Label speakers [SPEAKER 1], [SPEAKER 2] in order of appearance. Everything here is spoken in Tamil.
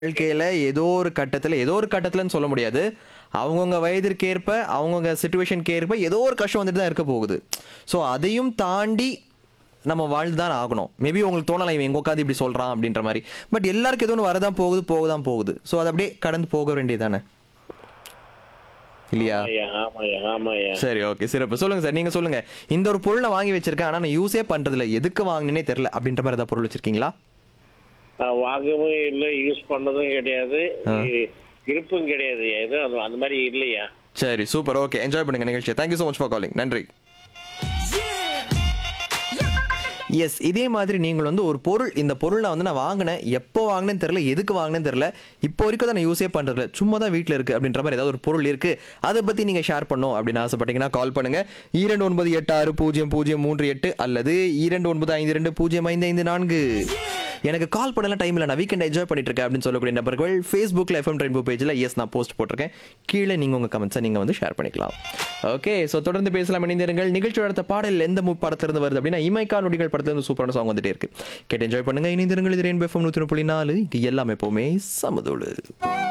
[SPEAKER 1] வாழ்க்கையில ஏதோ ஒரு கட்டத்துல ஏதோ ஒரு கட்டத்துலன்னு சொல்ல முடியாது அவங்கவுங்க வயதிற்கு ஏற்ப அவங்கவுங்க சுச்சுவேஷனுக்கு ஏற்ப ஏதோ ஒரு கஷ்டம் வந்துட்டு தான் இருக்க போகுது ஸோ அதையும் தாண்டி நம்ம வாழ்ந்து தான் ஆகணும் மேபி உங்களுக்கு தோணலாம் இவன் எங்க உட்காந்து இப்படி சொல்றான் அப்படின்ற மாதிரி பட் எல்லாருக்கும் ஏதோ ஒன்று வரதான் போகுது போக தான் போகுது ஸோ அது அப்படியே கடந்து போக வேண்டியதானே இல்லையா
[SPEAKER 2] ஐயா ஆமாய்யா ஆமாய்யா
[SPEAKER 1] சரி ஓகே சிறப்பு சொல்லுங்க சார் நீங்க சொல்லுங்க இந்த ஒரு பொருள் நான் வாங்கி வச்சிருக்கேன் ஆனா நான் யூஸே பண்றதில்ல எதுக்கு வாங்கினே தெரியல அப்படின்ற மாதிரி ஏதாவது பொருள் வச்சிருக்கீங்களா
[SPEAKER 2] நான் வாங்கவும் இல்லை யூஸ் பண்ணதும் கிடையாது இ- இருப்பும் கிடையாது எதுவும் அந்த- அந்த மாதிரி இல்லையா
[SPEAKER 1] சரி சூப்பர் ஓகே என்ஜாய் பண்ணுங்க நிகழ்ச்சியை thank you so much for calling நன்றி எஸ் இதே மாதிரி நீங்கள் வந்து ஒரு பொருள் இந்த பொருள் நான் வந்து நான் வாங்கினேன் எப்போ வாங்கினேன்னு தெரியல எதுக்கு வாங்கினேன்னு தெரியல இப்போ வரைக்கும் தான் நான் யூஸே பண்ணுறதில்ல சும்மா தான் வீட்டில் இருக்குது அப்படின்ற மாதிரி ஏதாவது ஒரு பொருள் இருக்குது அதை பற்றி நீங்கள் ஷேர் பண்ணணும் அப்படின்னு ஆசைப்பட்டீங்கன்னா கால் பண்ணுங்கள் இரண்டு ஒன்பது எட்டு ஆறு பூஜ்ஜியம் பூஜ்ஜியம் மூன்று எட்டு அல்லது இரண்டு ஒன்பது ஐந்து ரெண்டு பூஜ்ஜியம் ஐந்து ஐந்து நான்கு எனக்கு கால் பண்ணலாம் டைம் இல்லை நான் வீக்கெண்ட் என்ஜாய் பண்ணிட்டு இருக்கேன் அப்படின்னு சொல்லக்கூடிய நபர்கள் ஃபேஸ்புக்கில் எஃப்எம் ரெயின்போ பேஜில் எஸ் நான் போஸ்ட் போட்டிருக்கேன் கீழே நீங்கள் உங்கள் கமெண்ட்ஸை நீங்கள் வந்து ஷேர் பண்ணிக்கலாம் ஓகே ஸோ தொடர்ந்து பேசலாம் இணைந்திருங்கள் நிகழ்ச்சியோட அடுத்த பாடல் எந்த மூ படத்திலிருந்து வருது அப்படின்னா இமைக்கா நொடிகள் படத்திலிருந்து சூப்பரான சாங் வந்துட்டே இருக்கு கேட்டு என்ஜாய் பண்ணுங்க இணைந்திருங்கள் இது ரெயின்போ எஃப்எம் நூற்றி புள்ளி நாலு இது எல்லாமே எப்போவுமே சமதோடு